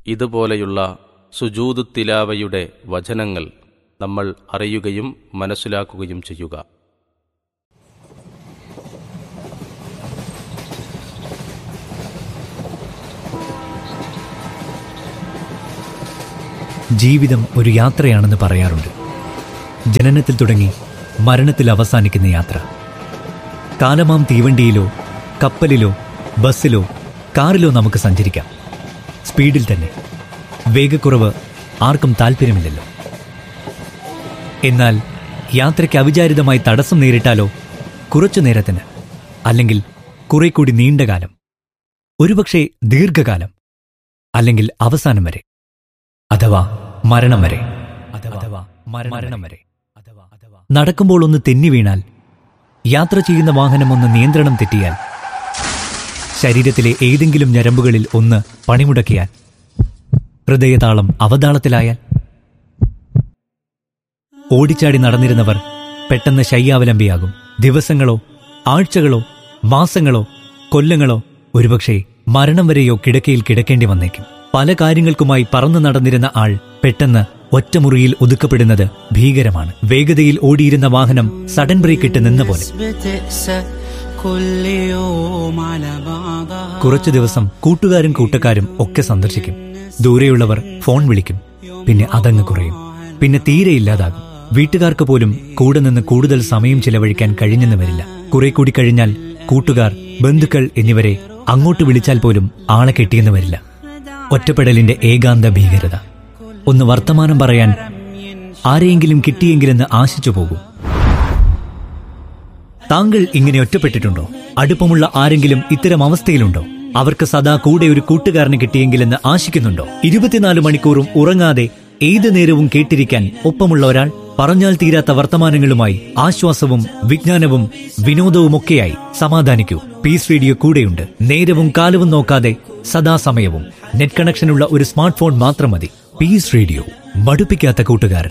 ഇതുപോലെയുള്ള സുജൂദു തിലാവയുടെ വചനങ്ങൾ നമ്മൾ അറിയുകയും മനസ്സിലാക്കുകയും ചെയ്യുക ജീവിതം ഒരു യാത്രയാണെന്ന് പറയാറുണ്ട് ജനനത്തിൽ തുടങ്ങി മരണത്തിൽ അവസാനിക്കുന്ന യാത്ര കാലമാം തീവണ്ടിയിലോ കപ്പലിലോ ബസ്സിലോ കാറിലോ നമുക്ക് സഞ്ചരിക്കാം സ്പീഡിൽ തന്നെ വേഗക്കുറവ് ആർക്കും താല്പര്യമില്ലല്ലോ എന്നാൽ യാത്രയ്ക്ക് അവിചാരിതമായി തടസ്സം നേരിട്ടാലോ കുറച്ചു നേരത്തിന് അല്ലെങ്കിൽ കുറെ കൂടി നീണ്ടകാലം ഒരുപക്ഷെ ദീർഘകാലം അല്ലെങ്കിൽ അവസാനം വരെ അഥവാ മരണം വരെ അഥവാ മരണം വരെ നടക്കുമ്പോൾ ഒന്ന് തെന്നി വീണാൽ യാത്ര ചെയ്യുന്ന വാഹനം ഒന്ന് നിയന്ത്രണം തെറ്റിയാൽ ശരീരത്തിലെ ഏതെങ്കിലും ഞരമ്പുകളിൽ ഒന്ന് പണിമുടക്കിയാൽ ഹൃദയതാളം അവതാളത്തിലായാൽ ഓടിച്ചാടി നടന്നിരുന്നവർ പെട്ടെന്ന് ശയ്യാവലംബിയാകും ദിവസങ്ങളോ ആഴ്ചകളോ മാസങ്ങളോ കൊല്ലങ്ങളോ ഒരുപക്ഷെ മരണം വരെയോ കിടക്കയിൽ കിടക്കേണ്ടി വന്നേക്കും പല കാര്യങ്ങൾക്കുമായി പറന്നു നടന്നിരുന്ന ആൾ പെട്ടെന്ന് ഒറ്റമുറിയിൽ ഒതുക്കപ്പെടുന്നത് ഭീകരമാണ് വേഗതയിൽ ഓടിയിരുന്ന വാഹനം സഡൻ ബ്രേക്ക് ഇട്ട് നിന്ന പോലെ بتقسى كل يوم على بعضها കുറച്ചു ദിവസം കൂട്ടുകാരും കൂട്ടക്കാരും ഒക്കെ സന്ദർശിക്കും ദൂരെയുള്ളവർ ഫോൺ വിളിക്കും പിന്നെ അതങ്ങ് കുറയും പിന്നെ തീരെ ഇല്ലാതാകും വീട്ടുകാർക്ക് പോലും കൂടെ നിന്ന് കൂടുതൽ സമയം ചിലവഴിക്കാൻ കഴിഞ്ഞെന്ന് വരില്ല കുറെ കൂടി കഴിഞ്ഞാൽ കൂട്ടുകാർ ബന്ധുക്കൾ എന്നിവരെ അങ്ങോട്ട് വിളിച്ചാൽ പോലും ആളെ കിട്ടിയെന്ന് വരില്ല ഒറ്റപ്പെടലിന്റെ ഏകാന്ത ഭീകരത ഒന്ന് വർത്തമാനം പറയാൻ ആരെയെങ്കിലും കിട്ടിയെങ്കിലെന്ന് ആശിച്ചു പോകും താങ്കൾ ഇങ്ങനെ ഒറ്റപ്പെട്ടിട്ടുണ്ടോ അടുപ്പമുള്ള ആരെങ്കിലും ഇത്തരം അവസ്ഥയിലുണ്ടോ അവർക്ക് സദാ കൂടെ ഒരു കൂട്ടുകാരനെ കിട്ടിയെങ്കിലെന്ന് ആശിക്കുന്നുണ്ടോ ഇരുപത്തിനാല് മണിക്കൂറും ഉറങ്ങാതെ ഏത് നേരവും കേട്ടിരിക്കാൻ ഒപ്പമുള്ള ഒരാൾ പറഞ്ഞാൽ തീരാത്ത വർത്തമാനങ്ങളുമായി ആശ്വാസവും വിജ്ഞാനവും വിനോദവുമൊക്കെയായി സമാധാനിക്കൂ പീസ് റേഡിയോ കൂടെയുണ്ട് നേരവും കാലവും നോക്കാതെ സദാസമയവും നെറ്റ് കണക്ഷനുള്ള ഒരു സ്മാർട്ട് ഫോൺ മാത്രം മതി പീസ് റേഡിയോ മടുപ്പിക്കാത്ത കൂട്ടുകാരൻ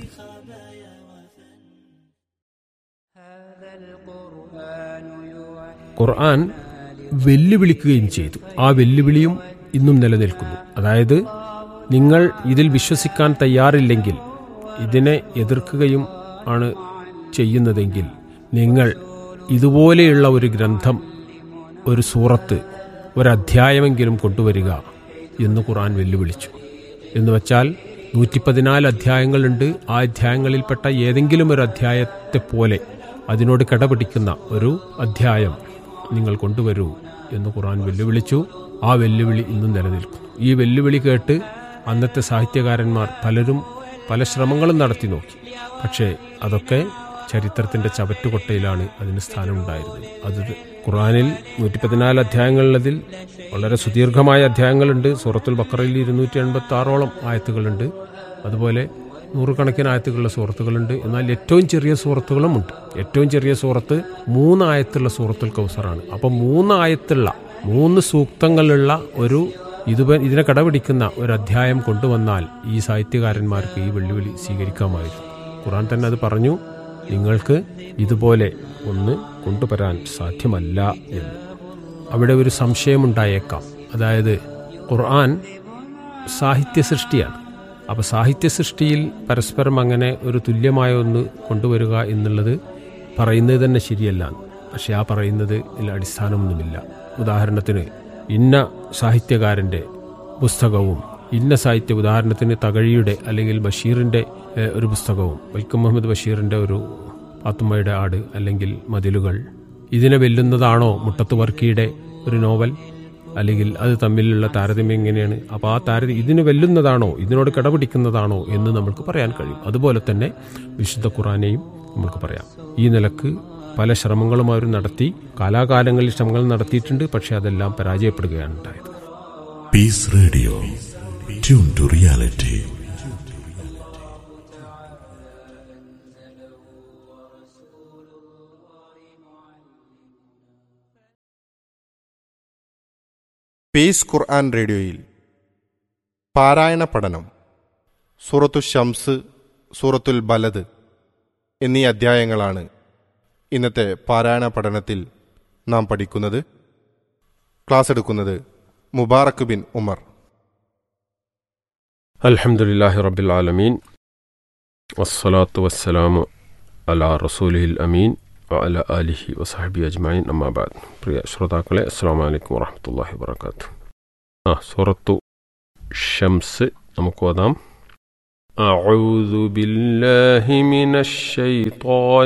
ഖുർആൻ വെല്ലുവിളിക്കുകയും ചെയ്തു ആ വെല്ലുവിളിയും ഇന്നും നിലനിൽക്കുന്നു അതായത് നിങ്ങൾ ഇതിൽ വിശ്വസിക്കാൻ തയ്യാറില്ലെങ്കിൽ ഇതിനെ എതിർക്കുകയും ആണ് ചെയ്യുന്നതെങ്കിൽ നിങ്ങൾ ഇതുപോലെയുള്ള ഒരു ഗ്രന്ഥം ഒരു സൂറത്ത് ഒരധ്യായമെങ്കിലും കൊണ്ടുവരിക എന്ന് ഖുർആൻ വെല്ലുവിളിച്ചു എന്ന് വച്ചാൽ നൂറ്റി പതിനാല് അധ്യായങ്ങളുണ്ട് ആ അധ്യായങ്ങളിൽപ്പെട്ട ഏതെങ്കിലും ഒരു അധ്യായത്തെ പോലെ അതിനോട് കിടപിടിക്കുന്ന ഒരു അധ്യായം നിങ്ങൾ കൊണ്ടുവരൂ എന്ന് ഖുർആൻ വെല്ലുവിളിച്ചു ആ വെല്ലുവിളി ഇന്നും നിലനിൽക്കുന്നു ഈ വെല്ലുവിളി കേട്ട് അന്നത്തെ സാഹിത്യകാരന്മാർ പലരും പല ശ്രമങ്ങളും നടത്തി നോക്കി പക്ഷേ അതൊക്കെ ചരിത്രത്തിന്റെ ചവറ്റുകൊട്ടയിലാണ് അതിന് സ്ഥാനമുണ്ടായിരുന്നത് അത് ഖുറാനിൽ നൂറ്റി പതിനാല് അധ്യായങ്ങളിലതിൽ വളരെ സുദീർഘമായ അധ്യായങ്ങളുണ്ട് സൂറത്തുൽ ബക്കറയിൽ ഇരുന്നൂറ്റി എൺപത്തി ആറോളം ആയത്തുകളുണ്ട് അതുപോലെ നൂറുകണക്കിന് ആയത്തുകളുള്ള സൂറത്തുകളുണ്ട് എന്നാൽ ഏറ്റവും ചെറിയ സൂറത്തുകളും ഉണ്ട് ഏറ്റവും ചെറിയ സൂറത്ത് മൂന്ന് ആയത്തുള്ള സൂറത്തുൽ കൗസറാണ് അപ്പം മൂന്ന് ആയത്തുള്ള മൂന്ന് സൂക്തങ്ങളുള്ള ഒരു ഇത് ഇതിനെ കടപിടിക്കുന്ന ഒരു അധ്യായം കൊണ്ടുവന്നാൽ ഈ സാഹിത്യകാരന്മാർക്ക് ഈ വെല്ലുവിളി സ്വീകരിക്കാമായിരുന്നു ഖുറാൻ തന്നെ അത് പറഞ്ഞു നിങ്ങൾക്ക് ഇതുപോലെ ഒന്ന് കൊണ്ടുവരാൻ സാധ്യമല്ല എന്ന് അവിടെ ഒരു സംശയമുണ്ടായേക്കാം അതായത് ഖുർആൻ സാഹിത്യ സൃഷ്ടിയാണ് അപ്പോൾ സാഹിത്യ സൃഷ്ടിയിൽ പരസ്പരം അങ്ങനെ ഒരു തുല്യമായ ഒന്ന് കൊണ്ടുവരിക എന്നുള്ളത് പറയുന്നത് തന്നെ ശരിയല്ല പക്ഷെ ആ പറയുന്നത് ഇതിൽ അടിസ്ഥാനമൊന്നുമില്ല ഉദാഹരണത്തിന് ഇന്ന സാഹിത്യകാരൻ്റെ പുസ്തകവും ഇന്ന സാഹിത്യ ഉദാഹരണത്തിന് തകഴിയുടെ അല്ലെങ്കിൽ ബഷീറിൻ്റെ ഏഹ്, ഒരു പുസ്തകവും വൈക്കം മുഹമ്മദ് ബഷീറിൻ്റെ ഒരു പാത്തുമ്മയുടെ ആട് അല്ലെങ്കിൽ മതിലുകൾ ഇതിനെ വെല്ലുന്നതാണോ മുട്ടത്ത് വർക്കിയുടെ ഒരു നോവൽ അല്ലെങ്കിൽ അത് തമ്മിലുള്ള താരതമ്യം എങ്ങനെയാണ് അപ്പോൾ ആ താരതമ്യം ഇതിന് വെല്ലുന്നതാണോ ഇതിനോട് കിടപിടിക്കുന്നതാണോ എന്ന് നമുക്ക് പറയാൻ കഴിയും അതുപോലെ തന്നെ വിശുദ്ധ ഖുറാനെയും നമുക്ക് പറയാം ഈ നിലക്ക് പല ശ്രമങ്ങളും അവർ നടത്തി കാലാകാലങ്ങളിൽ ശ്രമങ്ങൾ നടത്തിയിട്ടുണ്ട് പക്ഷേ അതെല്ലാം പരാജയപ്പെടുകയാണ് ഉണ്ടായത് Peace Radio. Tune to reality. Peace ഖുർആൻ റേഡിയോയിൽ പാരായണ പഠനം സൂറത്തു ഷംസ് സൂറത്തുൽ ബലദ് എന്നീ അധ്യായങ്ങളാണ് ഇന്നത്തെ പാരായണ പഠനത്തിൽ നാം പഠിക്കുന്നത് ക്ലാസ് എടുക്കുന്നത് മുബാറക്ക് ബിൻ ഉമർ അൽഹംദുലില്ലാഹി റബ്ബിൽ ആലമീൻ വസ്സലാത്തു വസ്സലാമു അലാ റസൂലിഹിൽ അമീൻ വഅല ആലിഹി വസഹബി അജ്മൈൻ അമ്മാബാദ് പ്രിയ ശ്രോതാക്കളെ അസ്സാം വലൈക്കും വറഹമത്തല്ലാഹി വബർക്കാത്തു ആ സൂറത്തു ഷംസ് നമുക്ക് ഓതാം أعوذ بالله من الشيطان